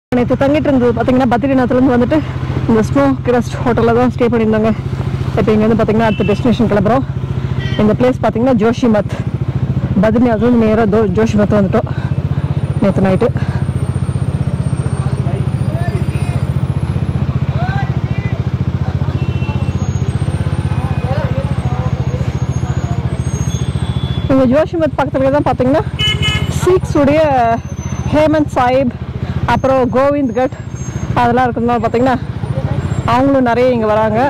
நேற்று தங்கிட்டு இருந்தது பார்த்தீங்கன்னா பத்ரிநாத்லேருந்து வந்துட்டு இந்த ஸ்னோ கிரஸ்ட் ஹோட்டலில் தான் ஸ்டே பண்ணியிருந்தாங்க இப்போ இங்கேருந்து பார்த்தீங்கன்னா அடுத்த டெஸ்டினேஷன் கிளம்புறோம் இந்த பிளேஸ் பார்த்தீங்கன்னா ஜோஷிமத் பத்ரிநாத்லேருந்து நேராக தோ ஜோஷிமத் வந்துட்டோம் நேற்று நைட்டு இந்த ஜோஷிமத் பக்கத்துல தான் பார்த்தீங்கன்னா சீக்ஸ் உடைய ஹேமந்த் சாஹிப் அப்புறம் கோவிந்த் கட் அதெல்லாம் இருக்கிறதுனால பார்த்தீங்கன்னா அவங்களும் நிறைய இங்கே வராங்க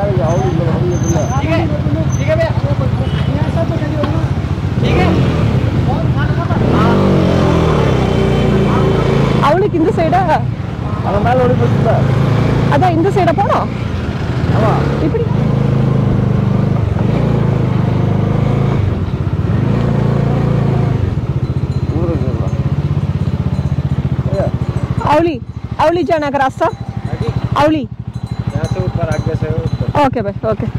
அவளுக்கு இந்த சைடா அவன் மேலே ஓடி போச்சுல அதான் இந்த சைடா போனோம் ஆமாம் இப்படி ஊருக்கு अवली अवली जाना का रास्ता अवली यहाँ से ऊपर आगे से ऊपर ओके भाई ओके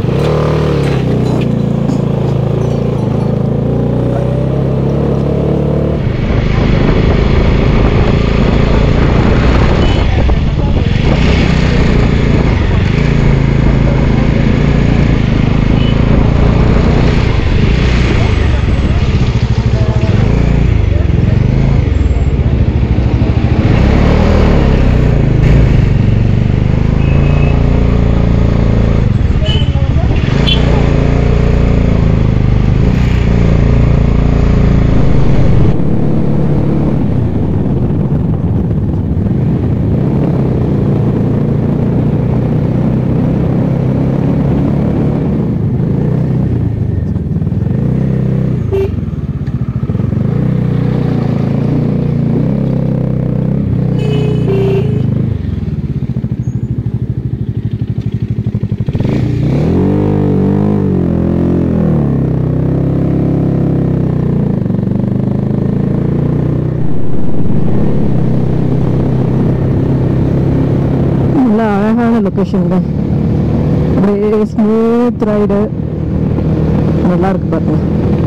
நல்ல அழகான லொக்கேஷன் தான் அப்படியே ஸ்மூத் ரைடு நல்லா இருக்கு பாருங்க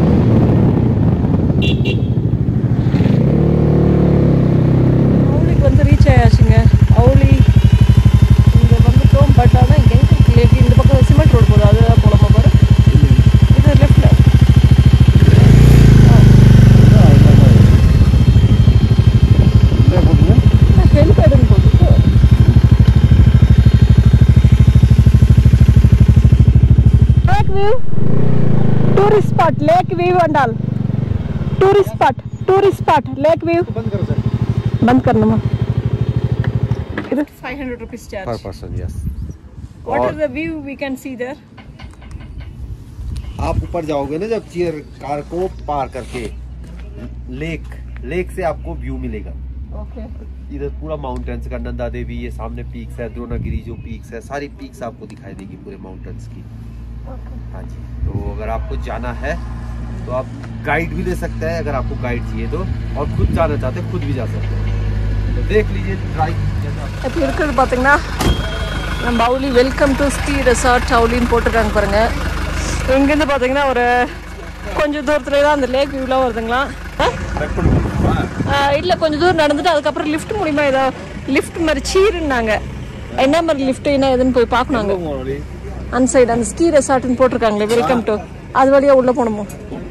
அவுலிக்கு வந்து ரீச் ஆயாச்சுங்க அவுலி இங்கே வந்துட்டோம் பட் ஆனால் இங்கே எங்கே இருக்கு இந்த பக்கம் சிமெண்ட் ரோடு போகுது அது போலாமா பாரு இது லெஃப்டில் ஹெலிபேடுன்னு போகுது lake view tourist spot lake view அண்டால் tourist spot tourist spot lake view बंद करो सर बंद करना मां इधर 500 rupees पर charge person yes what is the view we can see there आप ऊपर जाओगे ना जब चेयर कार को पार करके लेक लेक से आपको व्यू मिलेगा okay इधर पूरा माउंटेन्स का नंदा देवी ये सामने पीक्स है द्रोणागिरी जो पीक्स है सारी पीक्स आपको दिखाई देगी पूरे माउंटेन्स की okay हाँ जी तो अगर आपको जाना है तो आप गाइड भी ले सकते हैं अगर आपको गाइड चाहिए तो और खुद जाना चाहते हैं खुद भी जा सकते हैं तो देख लीजिए ट्राई இப்போ இருக்கிறது பார்த்தீங்கன்னா நம்ம Auli welcome to ski resort அவுலின்னு போட்டிருக்காங்க பாருங்க இங்கேருந்து பார்த்தீங்கன்னா ஒரு கொஞ்சம் தூரத்துல தான் அந்த லேக் வியூலாம் வருதுங்களா இல்லை கொஞ்சம் தூரம் நடந்துட்டு அதுக்கப்புறம் லிஃப்ட் மூலிமா ஏதோ லிஃப்ட் மாதிரி சீருன்னாங்க என்ன மாதிரி லிஃப்ட் என்ன எதுன்னு போய் பார்க்கணும் அந்த சைடு அந்த ஸ்கீ ரெசார்ட்னு போட்டிருக்காங்களே வெல்கம் டு அது வழியா உள்ள போகணுமோ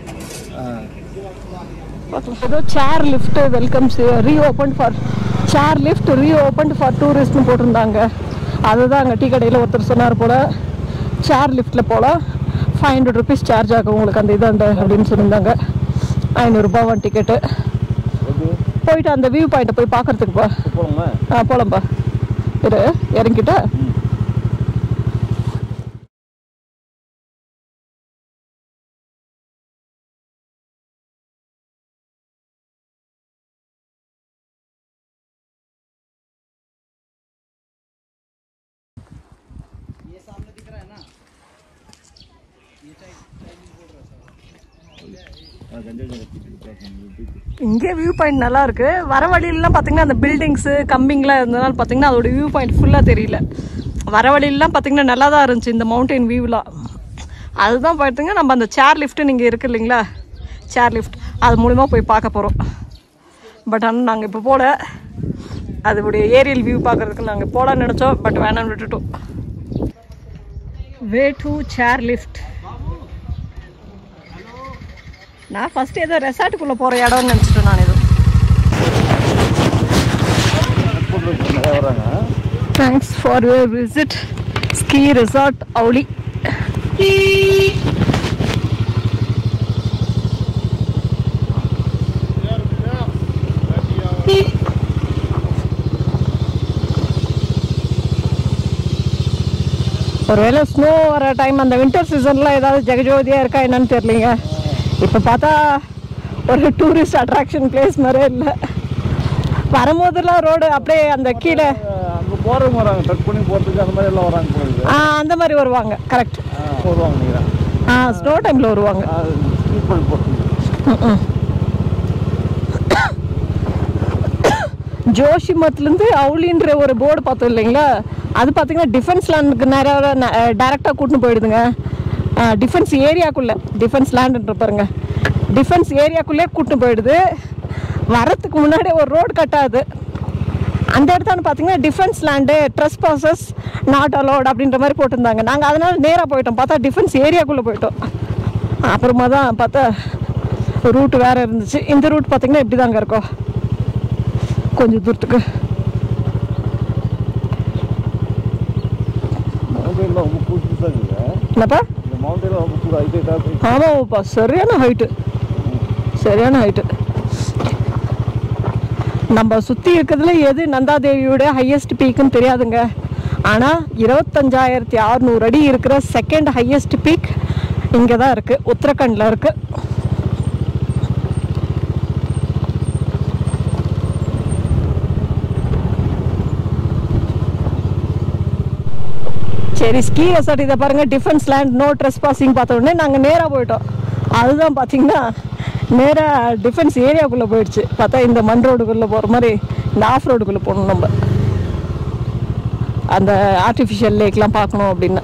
பார்க்கலாம். ஏதோ chair lift welcome reopen for chair lift reopen for டூரிஸ்ட்னு போட்டிருந்தாங்க அதுதான் அங்கே டீ கடையில் ஒருத்தர் சொன்னார் போல சேர் லிஃப்ட்டில் போல ஃபைவ் ஹண்ட்ரட் ருபீஸ் சார்ஜ் ஆகும் உங்களுக்கு அந்த இதாண்ட அப்படின்னு சொல்லியிருந்தாங்க ஐநூறுரூபாவான் டிக்கெட்டு போயிட்டு அந்த வியூ பாயிண்ட்டை போய் பார்க்கறதுக்குப்பா போகணுமா ஆ போலாம்ப்பா இரு இறங்கிட்டா இங்கே வியூ பாயிண்ட் நல்லா இருக்கு வர வழியிலலாம் பார்த்தீங்கன்னா அந்த பில்டிங்ஸு கம்பிங்லாம் இருந்ததுனால பார்த்தீங்கன்னா அதோட வியூ பாயிண்ட் ஃபுல்லாக தெரியல வர வழியிலலாம் பார்த்தீங்கன்னா நல்லா தான் இருந்துச்சு இந்த மவுண்டைன் வியூலாம் அதுதான் பார்த்தீங்கன்னா நம்ம அந்த சேர் லிஃப்ட்டு நீங்கள் இருக்கு இல்லைங்களா சேர் லிஃப்ட் அது மூலிமா போய் பார்க்க போகிறோம் பட் ஆனால் நாங்கள் இப்போ போல அதோடைய ஏரியல் வியூ பார்க்கறதுக்கு நாங்கள் போகலான்னு நினச்சோம் பட் வேணாம்னு விட்டுட்டோம் வே டு சேர் லிஃப்ட் நான் ஃபர்ஸ்ட் ஏதோ ரெசார்ட்டுக்குள்ளே போகிற இடம்னு நினச்சிட்டேன் நான் எதுவும் thanks for your visit ski resort Auli ஒருவேளை ஸ்னோ வர டைம் அந்த வின்டர் சீசனில் ஏதாவது ஜெகஜோதியாக இருக்கா என்னன்னு தெரியலங்க இப்போ பார்த்தா ஒரு டூரிஸ்ட் அட்ராக்ஷன் பிளேஸ் மாதிரியே இல்லை வரும்போதெல்லாம் ரோடு அப்படியே அந்த கீழே அங்கே போகிறவங்க வராங்க ட்ரக் பண்ணி போகிறதுக்கு அந்த மாதிரி எல்லாம் வராங்க போகுது ஆ, அந்த மாதிரி வருவாங்க கரெக்ட் வருவாங்க நீங்கள் ஆ ஸ்னோ டைமில் வருவாங்க ஸ்கீப் பண்ணி போட்டு ஜோஷிமத்லேருந்து அவுலின்ற ஒரு போர்டு பார்த்தோம் இல்லைங்களா அது பார்த்தீங்கன்னா டிஃபென்ஸ் லேண்டுக்கு நிறைய டைரெக்டாக கூட்டின்னு போயிடுதுங்க டிஃபென்ஸ் ஏரியாக்குள்ளே டிஃபென்ஸ் லேண்டுன்ற பாருங்க டிஃபென்ஸ் ஏரியாக்குள்ளே கூட்டின்னு போயிடுது வரத்துக்கு முன்னாடி ஒரு ரோடு கட்டாது அந்த இடத்தான பார்த்தீங்கன்னா defence land trespass not allowed அப்படின்ற மாதிரி போட்டிருந்தாங்க நாங்கள் அதனால நேராக போயிட்டோம் பார்த்தா டிஃபென்ஸ் ஏரியாக்குள்ளே போயிட்டோம் அப்புறமா தான் பார்த்தா ரூட் வேறு இருந்துச்சு இந்த ரூட் பார்த்தீங்கன்னா இப்படி தாங்க இருக்கும் கொஞ்சம் தூரத்துக்கு மவுண்டெயினில் ரொம்ப புதுசாக இருக்குங்க என்னப்பா இந்த மவுண்டெயினில் ரொம்ப புது ஹைட்டாக ஆமாப்பா சரியான ஹைட்டு சரியான ஹைட்டு நம்ம சுற்றி இருக்கிறதுல எது நந்தாதேவியோட ஹையஸ்ட் பீக்குன்னு தெரியாதுங்க ஆனால் இருபத்தஞ்சாயிரத்தி அறநூறு அடி இருக்கிற செகண்ட் ஹையஸ்ட் பீக் இங்கே தான் இருக்குது உத்தரகண்டில் இருக்குது சரி ஸ்கீ ரெசார்ட் இதை பாருங்க defence land no trespassing பார்த்த உடனே நாங்கள் நேராக போயிட்டோம் அதுதான் பார்த்தீங்கன்னா நேராக டிஃபென்ஸ் ஏரியாக்குள்ளே போயிடுச்சு பார்த்தா இந்த மண் ரோடுக்குள்ளே போகிற மாதிரி இந்த ஆஃப் ரோடுக்குள்ளே போகணும் நம்ம அந்த ஆர்டிஃபிஷியல் லேக்லாம் பார்க்கணும் அப்படின்னா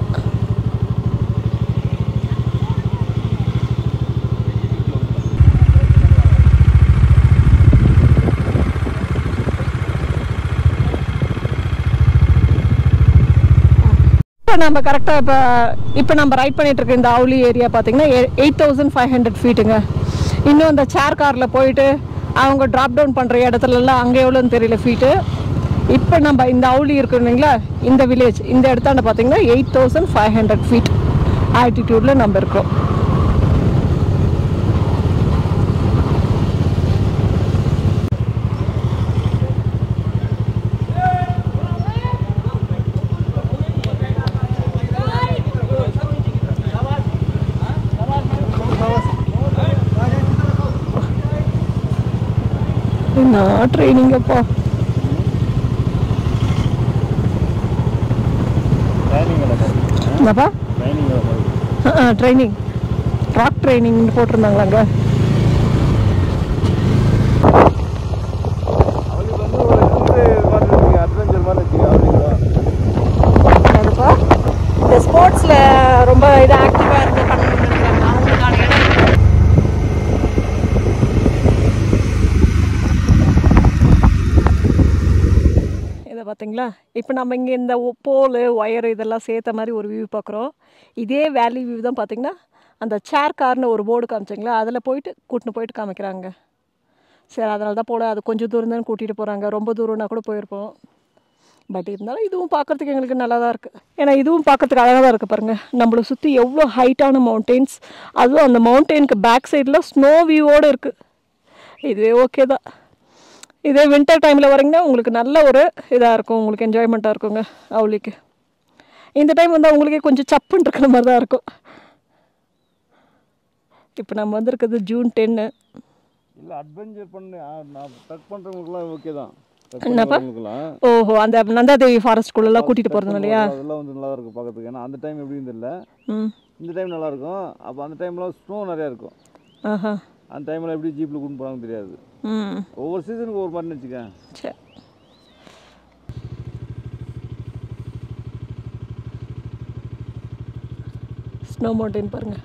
இப்போ நம்ம கரெக்டாக இப்போ இப்போ நம்ம ரைட் பண்ணிட்டு இருக்க இந்த அவுலி ஏரியா பார்த்தீங்கன்னா எயிட் தௌசண்ட் ஃபைவ் ஹண்ட்ரட் ஃபீட்டுங்க இன்னும் இந்த சேர் காரில் போயிட்டு அவங்க ட்ராப் டவுன் பண்ணுற இடத்துலலாம் அங்கே எவ்வளோன்னு தெரியல ஃபீட்டு இப்போ நம்ம இந்த அவுலி இருக்கு இல்லைங்களா இந்த வில்லேஜ் இந்த இடத்தாண்ட பார்த்தீங்கன்னா eight thousand five hundred feet ஆல்டிடியூடில் நம்ம இருக்கோம் என்ன ட்ரைனிங் அப்பா ட்ரைனிங்கில் என்னப்பா ட்ரைனிங்கில் ட்ரைனிங் ராக் ட்ரைனிங் போட்டிருந்தாங்களாங்க அவளுக்கு வந்து ஒரு இது மாதிரி இருக்கு அட்வென்ச்சர் மாதிரி வச்சுக்க அவளுக்கு அதுப்பா இந்த ஸ்போர்ட்ஸில் ரொம்ப இது ஆக்டிவாக இருந்து பண்ணணும்னு நினைக்கிறாங்க அவங்களுக்கான இடம் இதை பார்த்தீங்களா இப்போ நம்ம இங்கே இந்த போல் ஒயர் இதெல்லாம் சேர்த்த மாதிரி ஒரு வியூ பார்க்குறோம் இதே வேலி வியூ தான் பார்த்தீங்கன்னா அந்த சேர் கார்னு ஒரு போர்டு காமிச்சிங்களா அதில் போயிட்டு கூட்டின்னு போயிட்டு காமிக்கிறாங்க சரி அதனால தான் போல அது கொஞ்சம் தூரம் தான் கூட்டிகிட்டு போகிறாங்க ரொம்ப தூரம்னா கூட போயிருப்போம் பட் இருந்தாலும் இதுவும் பார்க்கறதுக்கு எங்களுக்கு நல்லா தான் இருக்குது ஏன்னா இதுவும் பார்க்கறதுக்கு அழகாக தான் இருக்குது பாருங்கள் நம்மளை சுற்றி எவ்வளோ ஹைட்டான மவுண்டெயின்ஸ் அதுவும் அந்த மவுண்டெயினுக்கு பேக் சைடில் ஸ்னோ வியூவோடு இருக்குது இதுவே ஓகே தான் இதே வின்டர் டைமில் வரீங்கன்னா உங்களுக்கு நல்ல ஒரு இதாக இருக்கும் உங்களுக்கு என்ஜாய்மெண்ட்டாக இருக்குங்க அவளுக்கு இந்த டைம் வந்து அவங்களுக்கே கொஞ்சம் சப்புன்னு இருக்கிற மாதிரி தான் இருக்கும் இப்போ நம்ம வந்திருக்கிறது ஜூன் டென்னு இல்லை அட்வென்ச்சர் பண்ணு ஆ, நான் ட்ரக் பண்ணுறவங்களுக்குலாம் ஓகே தான் என்னப்பா? பண்ணுறவங்களுக்குலாம் ஓஹோ அந்த நந்தாதேவி ஃபாரஸ்ட்குள்ளெல்லாம் கூட்டிகிட்டு போகிறது இல்லையா அதெல்லாம் வந்து நல்லா இருக்கும் பார்க்கறதுக்கு ஏன்னா அந்த டைம் எப்படின்னு தெரியல ம் இந்த டைம் நல்லா இருக்கும் அப்போ அந்த டைம்லாம் ஸ்னோ நிறையா இருக்கும் ஆஹா அந்த டைமில் எப்படி ஜீப்பில் கூட்டு போகிறாங்கன்னு தெரியாது ம் ஒவ்வொரு சீசனுக்கு ஒவ்வொரு மாதிரி வச்சுக்கேன் சரி ஸ்னோ மவுண்டைன் பாருங்க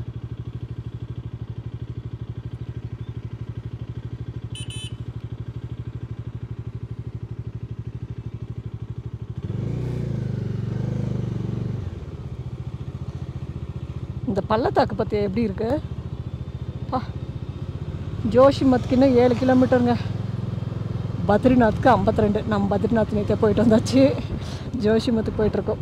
இந்த பள்ளத்தாக்கு பற்றி எப்படி இருக்கு பா ஜோஷிமத்துக்கு இன்னும் ஏழு கிலோமீட்டருங்க பத்ரிநாத்துக்கு 52 ரெண்டு நம்ம பத்ரிநாத் நேற்றே போயிட்டு வந்தாச்சு ஜோஷிமத்துக்கு போயிட்டுருக்கோம்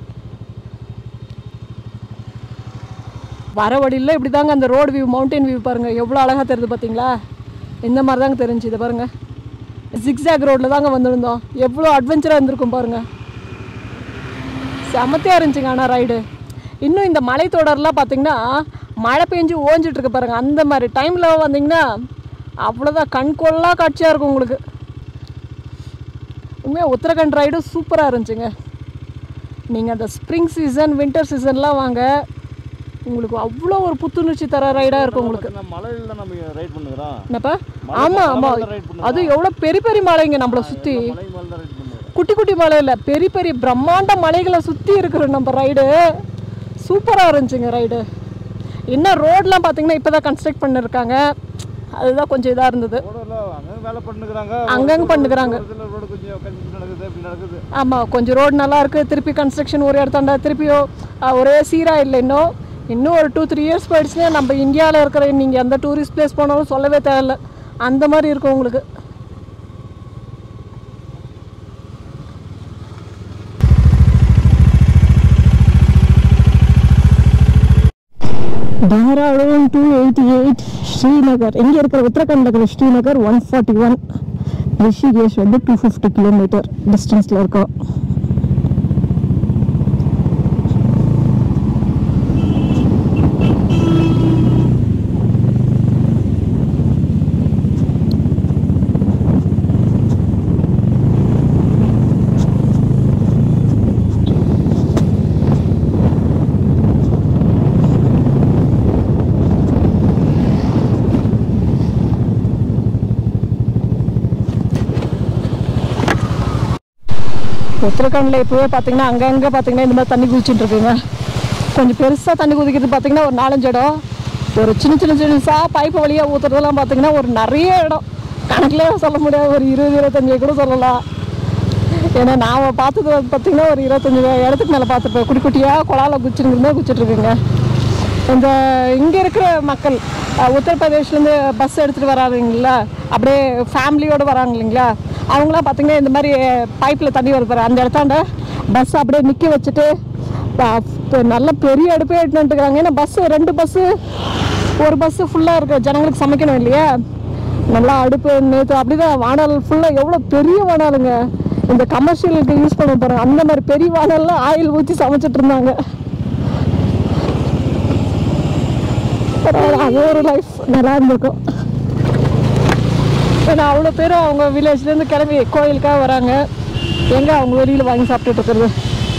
வர வழியில் இப்படி தாங்க அந்த ரோடு வியூ மவுண்டன் வியூ பாருங்கள் எவ்வளோ அழகாக தெரியுது பார்த்தீங்களா இந்த மாதிரி தாங்க தெரிஞ்சு இதை பாருங்கள் ஜிக்ஸாக் ரோட்டில் தாங்க வந்திருந்தோம் எவ்வளோ அட்வென்ச்சராக இருந்திருக்கும் பாருங்கள் செமத்தியாக இருந்துச்சுங்க ஆனால் ரைடு இன்னும் இந்த மலைத்தொடர்லாம் பார்த்தீங்கன்னா மழை பெஞ்சு ஓஞ்சிட்டு இருக்கு பாருங்க அந்த மாதிரி டைமில் வந்தீங்கன்னா அவ்வளோதான் கண்கொள்ளா காட்சியாக இருக்கும் உங்களுக்கு உண்மையாக உத்தரகண்ட் ரைடும் சூப்பராக இருந்துச்சுங்க நீங்கள் அந்த ஸ்ப்ரிங் சீசன் வின்டர் சீசன்லாம் வாங்க உங்களுக்கு அவ்வளோ ஒரு புத்துணர்ச்சி தர ரைடாக இருக்கும் உங்களுக்கு நம்ம மலையில தான் நம்ம ரைட் பண்ணுகிறோம் என்னப்பா மலை- ஆமாம் மலை ஆமாம் மேல தான் ride பண்ணுறோம். அது எவ்வளோ பெரிய பெரிய மலைங்க நம்மளை சுற்றி மலை மேல தான் ரைட் பண்ணுகிறோம் குட்டி குட்டி மலை இல்லை பெரிய பெரிய பிரம்மாண்ட மலைகளை சுற்றி இருக்கிற நம்ம ரைடு சூப்பராக இருந்துச்சுங்க ரைடு இன்னும் ரோட்லாம் பார்த்தீங்கன்னா இப்போ தான் கன்ஸ்ட்ரக்ட் பண்ணியிருக்காங்க அதுதான் கொஞ்சம் இதாக இருந்தது ரோடுல அங்கங்க வேலை பண்ணுகிறாங்க அங்கங்க பண்ணுகிறாங்க. இதில் ரோடு கொஞ்சம் கன்ஸ்ட்ரக்ஷன் நடக்குது இப்படி நடக்குது ஆமாம் கொஞ்சம் ரோடு நல்லா இருக்குது திருப்பி கன்ஸ்ட்ரக்ஷன் ஒரு இடத்தாண்டா திருப்பியும் அஹ், ஒரே சீராக இல்லை இன்னும் இன்னும் ஒரு டூ த்ரீ இயர்ஸ் போயிடுச்சுன்னா நம்ம இந்தியாவில் இருக்கிற நீங்கள் எந்த டூரிஸ்ட் பிளேஸ் போனாலும் சொல்லவே தேவையில்ல அந்த மாதிரி இருக்கும் உங்களுக்கு Dehradun two eighty eight Srinagar எங்கே இருக்கிற உத்தரகாண்டில் இருக்கிற Srinagar one forty one Rishikesh வந்து டூ ஃபிஃப்டி கிலோமீட்டர் டிஸ்டன்ஸில் இருக்கோம் உத்தரகாண்டில் இப்போவே பார்த்தீங்கன்னா அங்கங்கே பார்த்தீங்கன்னா இந்த மாதிரி தண்ணி குதிச்சுட்டு இருக்குங்க கொஞ்சம் பெருசாக தண்ணி குதிக்கிறது பார்த்தீங்கன்னா ஒரு நாலஞ்சு இடம் ஒரு சின்ன சின்ன சின்னசாக பைப்பு வழியாக ஊற்றுறதெல்லாம் பார்த்தீங்கன்னா ஒரு நிறைய இடம் கணக்கிலே சொல்ல முடியாது ஒரு இருபது இருபத்தஞ்சு கூட சொல்லலாம் ஏன்னா நான் பார்த்தது வந்து பார்த்தீங்கன்னா ஒரு இருபத்தஞ்சு இடத்துக்கு மேலே பார்த்துருப்பேன் குட்டி குட்டியாக குழால குச்சிருக்கிறதே குச்சிட்டு இருக்குங்க இந்த இங்கே இருக்கிற மக்கள் அஹ், உத்தரப்பிரதேஷ்லேருந்து பஸ் எடுத்துகிட்டு வராதுங்களா அப்படியே ஃபேமிலியோடு வராங்க இல்லைங்களா அவங்களாம் பார்த்தீங்கன்னா இந்த மாதிரி பைப்பில் தண்ணி வருது பாரு அந்த இடத்தாண்ட பஸ் அப்படியே நிற்க வச்சுட்டு அஹ், இப்ப நல்ல பெரிய அடுப்பே எடுத்துட்டுருக்காங்க ஏன்னா பஸ்ஸு ரெண்டு பஸ்ஸு ஒரு பஸ்ஸு ஃபுல்லாக இருக்க ஜனங்களுக்கு சமைக்கணும் இல்லையா நல்லா அடுப்பு நேற்று அப்படிதான் வானல் ஃபுல்லாக எவ்வளோ பெரிய வானலுங்க இந்த கமர்ஷியலுக்கு யூஸ் பண்ண பாருங்க அந்த மாதிரி பெரிய வானல்ல ஆயில் ஊற்றி சமைச்சிட்டு இருந்தாங்க பரவாயில்ல, அது ஒரு லைஃப் நல்லா இருந்திருக்கும் ஏன்னா அவ்வளோ பேரும் அவங்க வில்லேஜ்லேருந்து கிளம்பி கோயிலுக்காக வராங்க எங்கே அவங்க வெளியில் வாங்கி சாப்பிட்டுட்டு இருக்கிறது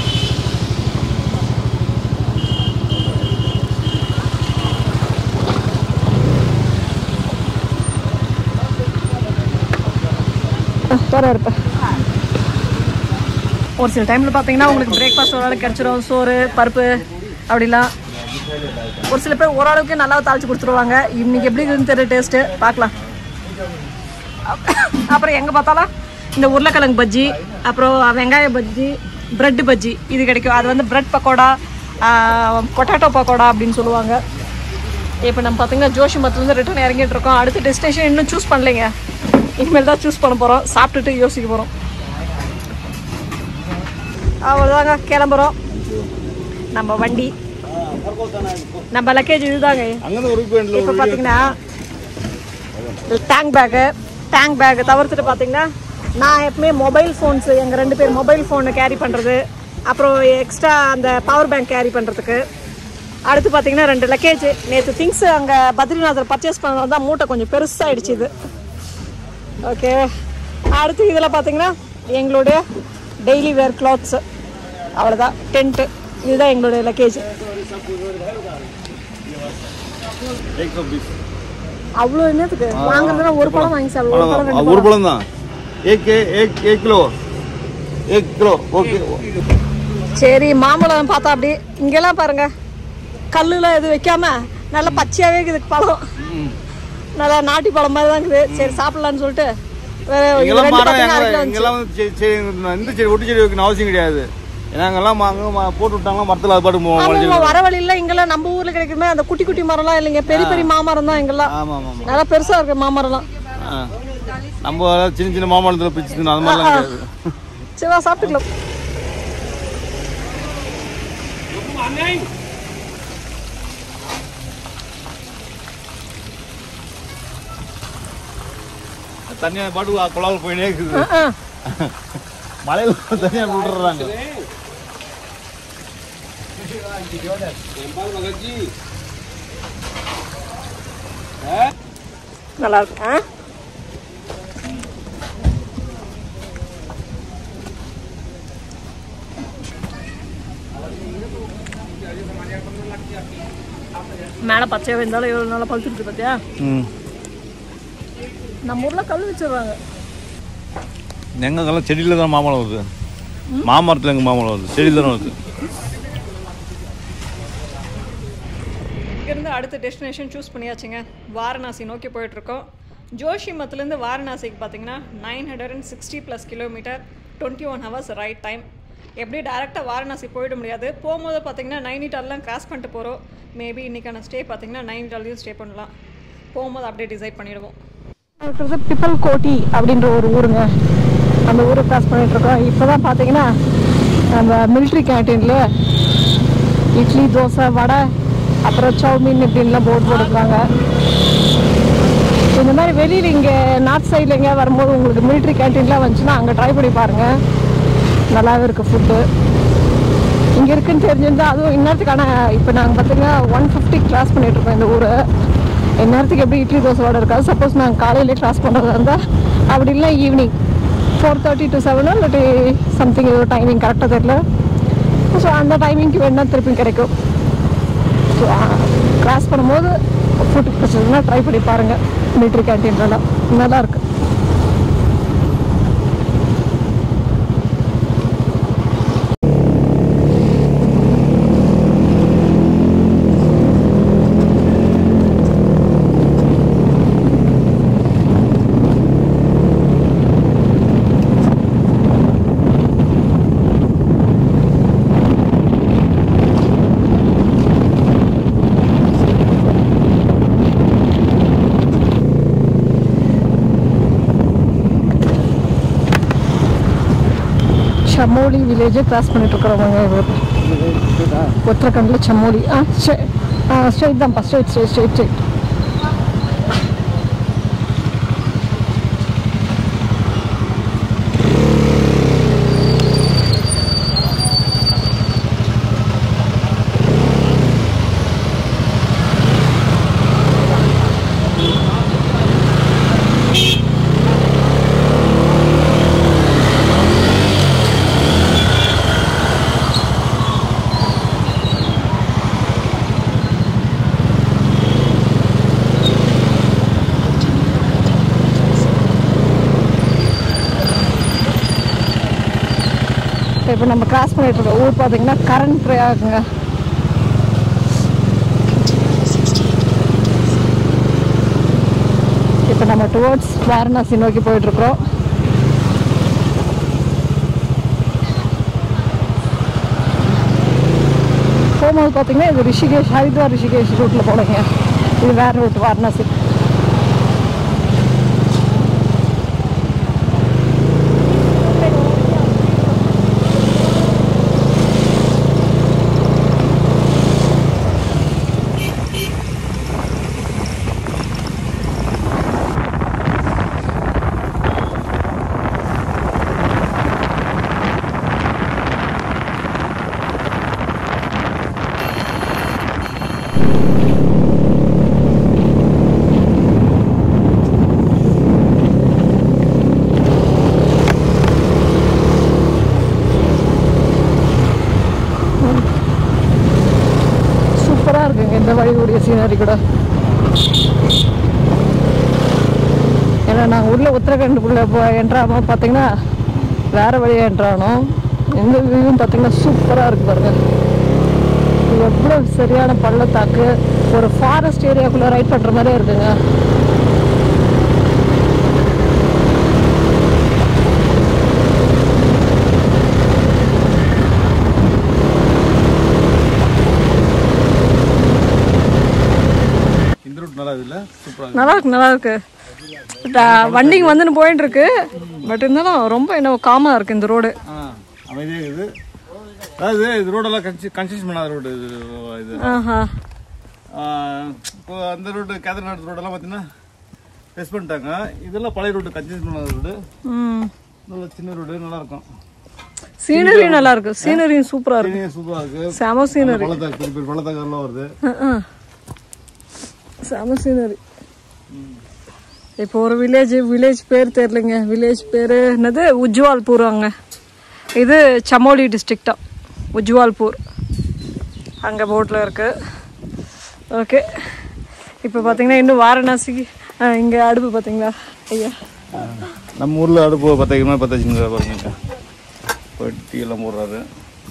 தர இருப்பேன் ஒரு சில டைமில் பார்த்தீங்கன்னா உங்களுக்கு பிரேக்ஃபாஸ்ட் ஓரளவுக்கு கிடச்சிரும் சோறு பருப்பு அப்படிலாம் ஒரு சில பேர் ஓரளவுக்கு நல்லா தாளிச்சு கொடுத்துருவாங்க இன்னைக்கு எப்படி இருக்குன்னு தெரியல டேஸ்ட்டு பார்க்கலாம் அப்புறம் எங்கே பார்த்தாலும் இந்த உருளைக்கிழங்கு பஜ்ஜி அப்புறம் வெங்காய பஜ்ஜி பிரெட் பஜ்ஜி இது கிடைக்கும் அது வந்து பிரெட் பக்கோடா பொட்டேட்டோ பக்கோடா அப்படின்னு சொல்லுவாங்க இப்போ நம்ம பார்த்தீங்கன்னா ஜோஷிமத்துலேருந்து ரிட்டர்ன் இறங்கிட்டு இருக்கோம் அடுத்த டெஸ்டினேஷன் இன்னும் சூஸ் பண்ணலைங்க இனிமேல் தான் சூஸ் பண்ண போகிறோம் சாப்பிட்டுட்டு யோசிக்க போகிறோம் அவ்வளோதாங்க கிளம்புறோம் நம்ம வண்டி நம்ம லக்கேஜ் இதுதாங்க அங்கேருந்து ஒரு பாயிண்ட்ல இப்போ பார்த்தீங்கன்னா டேங்க் பேக்கு டேங்க் பேக்கு தவிர்த்துட்டு பார்த்தீங்கன்னா நான் எப்பவுமே மொபைல் ஃபோன்ஸு எங்கள் ரெண்டு பேர் மொபைல் ஃபோனு கேரி பண்ணுறது அப்புறம் எக்ஸ்ட்ரா அந்த பவர் பேங்க் கேரி பண்ணுறதுக்கு அடுத்து பார்த்தீங்கன்னா ரெண்டு லக்கேஜ் நேற்று திங்ஸ் அங்கே பத்ரிநாதர் பர்ச்சேஸ் பண்ணது தான் மூட்டை கொஞ்சம் பெருசாகிடுச்சு இது ஓகே அடுத்து இதில் பார்த்தீங்கன்னா எங்களுடைய டெய்லி வேர் கிளாத்ஸு அவ்வளோதான் டென்ட்டு இதுதான் எங்களுடைய லக்கேஜ் एक सौ बीस அவ்வளோ என்னத்துக்கு வாங்குறதுனா ஒரு பழம் வாங்கி சாப்பிடுவோம் ஒரு பழம் ரெண்டு ஒரு பழம் தான் एक एक एक किलो एक किलो ओके சரி மாம்பழம் பார்த்தா அப்படி இங்கெல்லாம் பாருங்க கல்லுல எதுவும் வைக்காம நல்லா பச்சையாவே இருக்குது பழம் நல்லா நாட்டி பழம் மாதிரி தான் இருக்குது சரி சாப்பிடலாம்னு சொல்லிட்டு வேற இது இங்கெல்லாம் ரெண்டு மரம் பக்கம் அரை கிலோ எங்க- வந்துச்சு. இங்கெல்லாம் வந்து செ- செ- இந்த செடி ஒட்டு செடி வைக்கணும் அவசியம் கிடையாது நாங்கெல்லாம் அங்கே போட்டு விட்டாங்களா மரத்தில் அது பாட்டு ஆமாம்மா முளைச்சிருக்கு வர வழியில இங்கெல்லாம் நம்ம ஊர்ல கிடைக்குமே அந்த குட்டி குட்டி மரம்லாம் இல்லைங்க பெரிய பெரிய மாமரம் தான் இங்கெல்லாம் ஆமாம் ஆமாம் ஆமாம் நல்லா பெருசா இருக்கு மாமரம்லாம் ஆ நம்ம சின்ன சின்ன மாமரத்தில் பிச்சு தின்னு அது மாதிரிலாம் கிடையாது சரி வா சாப்பிட்டுக்கலாம் தனியாக பாட்டு குழாவில் போயினே இருக்குது ஆ, மலையில் தனியாக விட்டுறாங்க நல்லா இருக்கு ஆ? மேலே பச்சையாக இருந்தாலும் எவ்வளோ நல்லா பழுத்துருக்கு பார்த்தியா ம் நம்ம ஊர்ல கல் வச்சிடுறாங்க எங்கெல்லாம் செடியில் தான் மாமரம் வருது மாமரத்தில் எங்கள் மாமரம் வருது செடியில் தானே வருது இங்கேருந்து அடுத்த டெஸ்டினேஷன் சூஸ் பண்ணியாச்சுங்க வாரணாசி நோக்கி போயிட்டுருக்கோம் ஜோஷிமத்துலேருந்து வாரணாசிக்கு பார்த்தீங்கன்னா nine hundred and sixty plus kilometre twenty one hours right time எப்படி டேரெக்டாக வாரணாசி போயிட முடியாது போகும்போது பார்த்தீங்கன்னா நைனிட்டால்லாம் கிராஸ் பண்ணிட்டு போகிறோம் மேபி இன்றைக்கான ஸ்டே பார்த்தீங்கன்னா நைனிட்டாலையும் ஸ்டே பண்ணலாம் போகும்போது அப்படியே டிசைட் பண்ணிடுவோம் இருக்கிறது பிப்பல் கோட்டி அப்படின்ற ஒரு ஊருங்க அந்த ஊரை கிராஸ் பண்ணிட்டு இருக்கோம் இப்போ தான் பார்த்தீங்கன்னா நம்ம மிலிட்ரி கேன்டீனில் இட்லி தோசை வடை அப்புறம் சௌமீன் இப்படின்லாம் போர்டு போட்டுருக்காங்க இந்த மாதிரி வெளியில் இங்கே நார்த் சைடில் எங்கேயா வரும்போது உங்களுக்கு மிலிட்ரி கேன்டீன்லாம் வந்துச்சுன்னா அங்கே ட்ரை பண்ணி பாருங்கள் நல்லாவே இருக்குது ஃபுட்டு இங்கே இருக்குன்னு தெரிஞ்சிருந்தா அதுவும் இந்நேரத்துக்கான இப்போ நாங்கள் பார்த்தீங்கன்னா ஒன் ஃபிஃப்டி கிராஸ் பண்ணிகிட்ருக்கோம் இந்த ஊரை இந்நேரத்துக்கு எப்படி இட்லி தோசை வடை இருக்காது சப்போஸ் நாங்கள் காலையிலே கிராஸ் பண்ணுறதா இருந்தால் அப்படி இல்லை ஈவினிங் ஃபோர் தேர்ட்டி டு செவனோ இல்லாட்டி சம்திங் ஏதோ டைமிங் கரெக்டாக தெரியல ஸோ அந்த டைமிங்க்கு வேணா திருப்பி கிடைக்கும் ஸோ கிராஸ் பண்ணும்போது ஃபுட்டு பிரச்சனைனா ட்ரை பண்ணி பாருங்கள் மிலிட்ரி கேன்டீன்லாம் நல்லா இருக்கு சமோலி வில்லேஜை கிராஸ் பண்ணிட்டு இருக்கிறவங்க உத்தரகண்டில் சமோலி ஆ ஸ்ட்ரெ ஆ ஸ்ட்ரெயிட் தான்ப்பா ஸ்ட்ரெயிட் ஸ்ட்ரெயிட் ஸ்ட்ரெயிட் ஸ்ட்ரெயிட் இப்போ நம்ம கிராஸ் பண்ணிட்டு இருக்கோம் ஊர் பார்த்தீங்கன்னா கரண்ட் பிரயாகுங்க இப்போ நம்ம டுவர்ட்ஸ் வாரணாசி நோக்கி போயிட்டு இருக்கிறோம் போகும்போது பார்த்தீங்கன்னா இது ரிஷிகேஷ் ஹரித்வார் ரிஷிகேஷ் ரூட்டில் போனீங்க இது வேற ரூட் வாரணாசி சூப்பராக இருக்குங்க இந்த வழியுடைய சீனரி கூட ஏன்னா நாங்கள் உள்ள உத்தரகண்டுக்குள்ளே போ என்ட்ராமோ பார்த்தீங்கன்னா வேறு வழியாக என்ட்ரானோம் இந்த வியூவும் பார்த்தீங்கன்னா சூப்பராக இருக்கு பாருங்க இது எவ்வளோ சரியான பள்ளத்தாக்கு ஒரு ஃபாரஸ்ட் ஏரியாக்குள்ளே ரைட் பண்ணுற மாதிரியே இருக்குங்க நல்லா இருக்கு நல்லா இருக்கு பட் வண்டிங்க வந்துன்னு போயிட்டு இருக்கு பட் இருந்தாலும் ரொம்ப என்ன காமாக இருக்கு இந்த ரோடு ஆ அமைதியாக இருக்குது அதாவது இது ரோடெல்லாம் கன்சி கன்ஸ்ட்ரக்ஷன் பண்ணாத ரோடு இது இது ஆஹா ஆ, இப்போ அந்த ரோடு கேதர்நாத் ரோடெல்லாம் பார்த்தீங்கன்னா டெஸ்ட் பண்ணிட்டாங்க இதெல்லாம் பழைய ரோடு கன்ஸ்ட்ரக்ஷன் பண்ணாத ரோடு ம் நல்ல சின்ன ரோடு நல்லா இருக்கும் சீனரி நல்லா இருக்கு சீனரியும் சூப்பராக இருக்கு சூப்பராக இருக்கு செம சீனரி பள்ளத்தாக்கு பெரிய பெரிய பள்ளத்தாக்கெல்லாம் வருது செம சீனரி இப்போ ஒரு வில்லேஜ் வில்லேஜ் பேர் தெரியலைங்க வில்லேஜ் பேர் என்னது உஜ்வால்பூர் அங்க இது சமோலி டிஸ்ட்ரிக்டா உஜ்வால்பூர் அங்கே போட்டில் இருக்கு ஓகே இப்போ பார்த்தீங்கன்னா இன்னும் வாரணாசிக்கு இங்கே அடுப்பு பார்த்தீங்களா ஐயா நம்ம ஊரில் அடுப்பு பத்தாயிரமா பத்தாச்சுங்க பாருங்க போயிட்டு டீ எல்லாம் போடுறாரு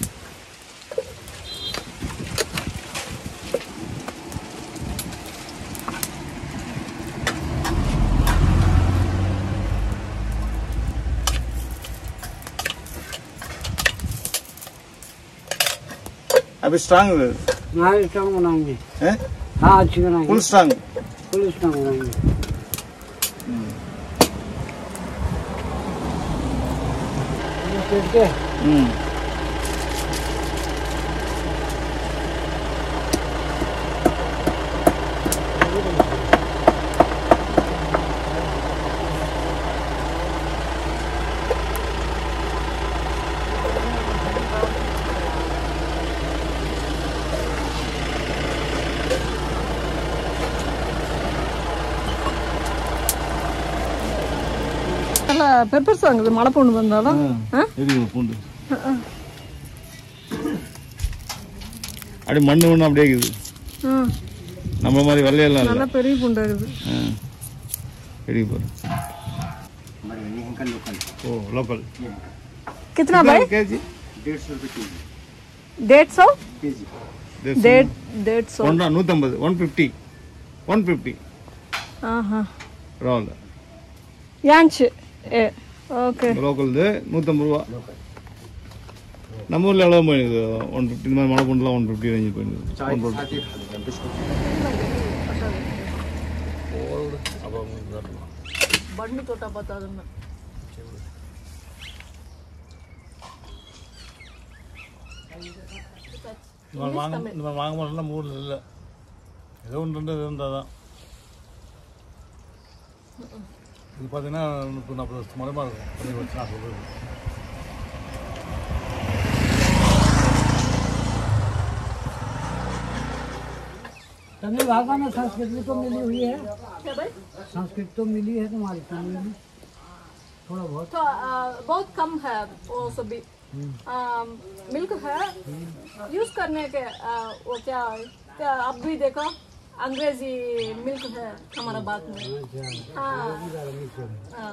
अभी स्ट्रांग हाँ स्ट्रांग बनाएंगे है हाँ अच्छी बनाएंगे फुल स्ट्रांग फुल स्ट्रांग बनाएंगे ये पेट के நல்லா பெப்பர் சாங்குது மழை பொண்ணு வந்தாலும் ஆ இருக்குது பூண்டு அப்படியே மண்ணு ஒன்று அப்படியே இருக்குது ஆ நம்ம மாதிரி வெள்ளையெல்லாம் இல்லை நல்லா பெரிய பூண்டு இருக்குது பெரிய பாரு ஓ லோக்கல் कितना भाई கேஜி डेढ़ सौ डेढ़ डेढ़ सौ ஒன்றா நூற்றம்பது ஒன் ஃபிஃப்டி ஒன் ஃபிஃப்டி ஆஹா ராவில் யான்ச்சு ஏ ஓகே லோக்கல்து நூற்றம்பது ரூபா நம்ம ஊரில் எவ்வளோ போயிடுது ஒன் ஃபிஃப்டி இந்த மாதிரி மழை பூண்டுலாம் ஒன் ஃபிஃப்டி ரேஞ்சு போயிடுது ஒன் ஃபிஃப்டி பண்ணு தொட்டா பார்த்தாதுன்னு இந்த மாதிரி வாங்க இந்த மாதிரி வாங்க மாட்டோம் நம்ம ஊரில் இல்லை ஏதோ ஒன்று ரெண்டு இருந்தால் தான் இது பார்த்தீங்கன்னா முப்பது நாற்பது வருஷம் மரமாக இருக்கும் பதினேழு வருஷம் நான் சொல்கிறது तमिल भाषा में संस्कृत भी तो मिली हुई है संस्कृत तो मिली है तुम्हारी तमिल में थोड़ा बहुत तो आ, बहुत कम है वो सभी आ, मिल्क है यूज करने के आ, वो क्या क्या अब भी देखो अंग्रेजी मिल्क है हमारा बात में हाँ हाँ।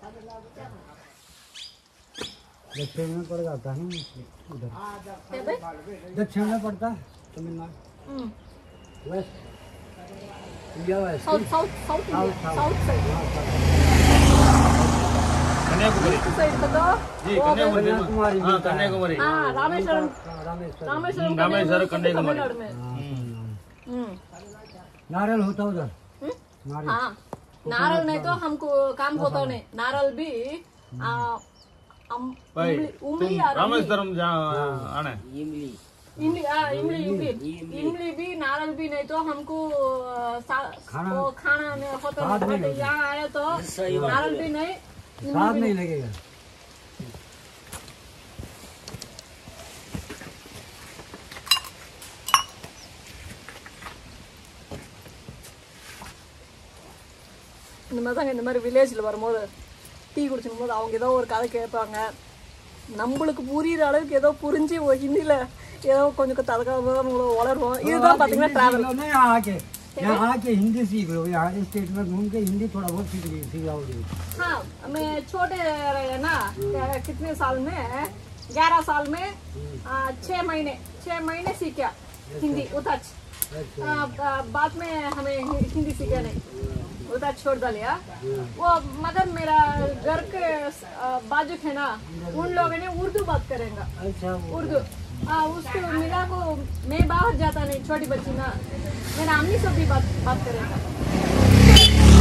दक्षिण में पड़ जाता है ना उधर क्या भाई? दक्षिण में पड़ता है Tamil Nadu, west India west south south south India south. South side Kanyakumari side बताओ ஜி கன்னியாகுமரி कन्याकुमारी ஆ கன்னியாகுமரி हाँ रामेश्वरम रामेश्वर रामेश्वरम रामेश्वरम, कन्याकुमारी। तमिलनाडु में हम्म, नारियल होता उधर हम्म? नारियल हाँ नारल नहीं तो हमको काम होता नहीं नारल भी आ, अम- भाई उंगली- तुम उंगली और अम्ली- रामेश्वरम जहाँ आना है इमली हाँ, इमली इमली इमली भी नारल भी नहीं तो हमको आ, सा- खाना- वो खाना नहीं होता स्वाद नहीं नहीं बट यहाँ आया तो नारल भी नहीं इमली स्वाद भी नहीं लगेगा இந்த மாதிரி தாங்க இந்த மாதிரி வில்லேஜில் வரும்போது டீ குடிச்சுக்கும் போது அவங்க ஏதோ ஒரு கதை கேட்பாங்க நம்மளுக்கு புரியுற அளவுக்கு ஏதோ புரிஞ்சு ஒரு ஹிந்தியில் ஏதோ கொஞ்சம் ததக்காக வளருவோம் இதுதான் பார்த்தீங்கன்னா ட்ராவல் नहीं यहाँ आके यहाँ आके हिंदी सीख लो यहाँ स्टेट में घूम के हिंदी थोड़ा बहुत सीख ली सीख जाओगे हाँ मैं छोटे रहे ना क्या- कितने साल में ग्यारह साल में आ, छह महीने छह महीने सीखा हिंदी उतच आ, आ, बाद में हमें हि- हिंदी सीखा नहीं उतच छोड़ दिया वो मगर मेरा घर के आ, बाजू है ना उन लोगों ने उर्दू बात करेंगे अच्छा वो उर्दू हाँ उसको मिला को मैं बाहर जाता नहीं छोटी बच्ची ना मेरा अम्मी से भी बात बात करेगा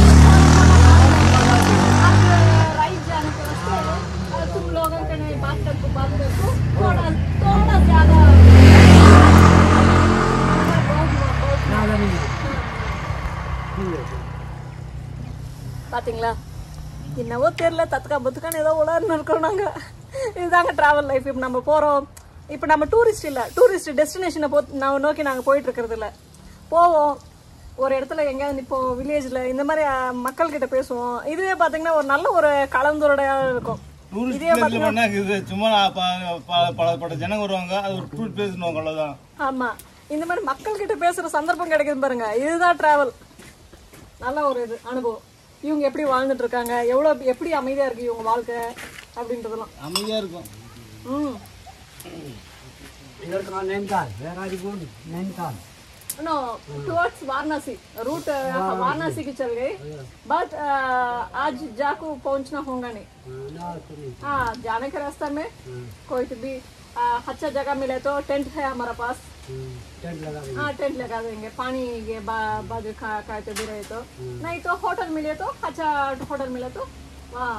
பாத்தீங்களா என்னவோ தெரியல தத்துக்கா பத்துக்கான்னு ஏதோ உலர்னு இருக்கோம் நாங்க இதுதாங்க டிராவல் லைஃப் இப்போ நம்ம போறோம் இப்போ நம்ம டூரிஸ்ட் இல்ல டூரிஸ்ட் டெஸ்டினேஷனை போ நான் நோக்கி நாங்க போயிட்டு இருக்கிறது இல்ல போவோம் ஒரு இடத்துல எங்கேயாவது நிப்போம் வில்லேஜ்ல இந்த மாதிரி அஹ், மக்கள் கிட்ட பேசுவோம் இதுவே பாத்தீங்கன்னா ஒரு நல்ல ஒரு கலந்துரையாடல் இருக்கும் டூரிஸ்ட் இதே பிளேஸ்ல பண்ணா இது சும்மா ப- ப- பலப்பட்ட ஜனங்க வருவாங்க அது ஒரு டூர் பிளேஸ்னுவாங்க அவ்வளவுதான் ஆமா இந்த மாதிரி மக்கள் கிட்ட பேசுற சந்தர்ப்பம் கிடைக்குது பாருங்க இதுதான் டிராவல் நல்ல ஒரு இது அனுபவம் இவங்க எப்படி வாழ்ந்துட்டு இருக்காங்க எவ்வளவு எப்படி அமைதியா இருக்கு இவங்க வாழ்க்கை அப்படின்றதெல்லாம் அமைதியா இருக்கும் ம் इधर कहाँ Nainital where are you going Nainital no towards Varanasi route Varanasi की चल गई बट आज जाको पहुंचना होगा नहीं हाँ जाने के रास्ते में कोई भी अ, अच्छा जगह मिले तो टेंट है हमारा पास टेंट लगा हाँ टेंट लगा देंगे पानी के बा- बाजू खा खाते भी रहे तो नहीं तो होटल मिले तो अच्छा होटल मिले तो वहाँ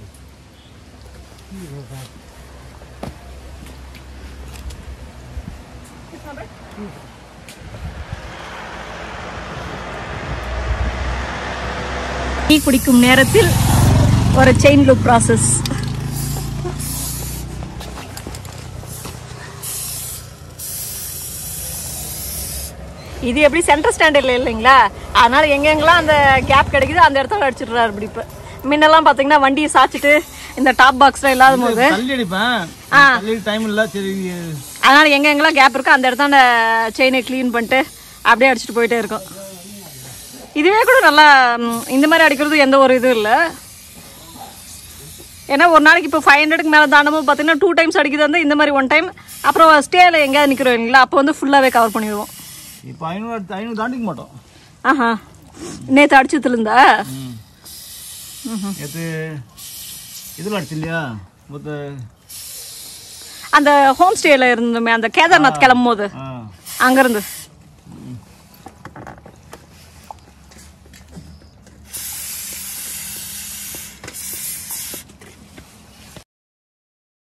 कितना बेड? டீ குடிக்கும் நேரத்தில் ஒரு செயின் லூப் ப்ராசஸ் இது எப்படி சென்டர் ஸ்டாண்டர்ட்ல இல்லைங்களா அதனால எங்கெங்கெல்லாம் அந்த கேப் கிடைக்குது அந்த இடத்துல அடிச்சிடுறாரு இப்படி இப்போ முன்னெல்லாம் பார்த்தீங்கன்னா வண்டியை சாச்சிட்டு இந்த டாப் பாக்ஸ்ல இல்லாத போது தள்ளி அடிப்பேன் ஆ. தள்ளி டைம் இல்ல சரி அதனால எங்க எங்கெல்லாம் கேப் இருக்கோ அந்த இடத்த அந்த செயினை க்ளீன் பண்ணிட்டு அப்படியே அடிச்சுட்டு போயிட்டே இருக்கும் இதுவே கூட நல்லா ம், இந்த மாதிரி அடிக்கிறது எந்த ஒரு இதுவும் இல்லை ஏன்னா ஒரு நாளைக்கு இப்போ ஃபைவ் ஹண்ட்ரடுக்கு மேலே தாண்டமும் பார்த்தீங்கன்னா டூ டைம்ஸ் அடிக்கிறது வந்து இந்த மாதிரி ஒன் டைம் அப்புறம் ஸ்டேல எங்கேயாவது நிற்கிறோம் இல்லைங்களா அப்போ வந்து ஃபுல்லாகவே கவர் பண்ணிடுவோம் இப்போ ஐநூறு ஐநூறு தாண்டிக்க மாட்டோம் ஆஹா நேற்று அடிச்சதுல இருந்தா நேற்று இதில் அடிச்சு இல்லையா மொத்த அந்த ஹோம் ஸ்டேல இருந்தோமே அந்த கேதார்நாத் கிளம்பும் போது ஆ அங்கேருந்து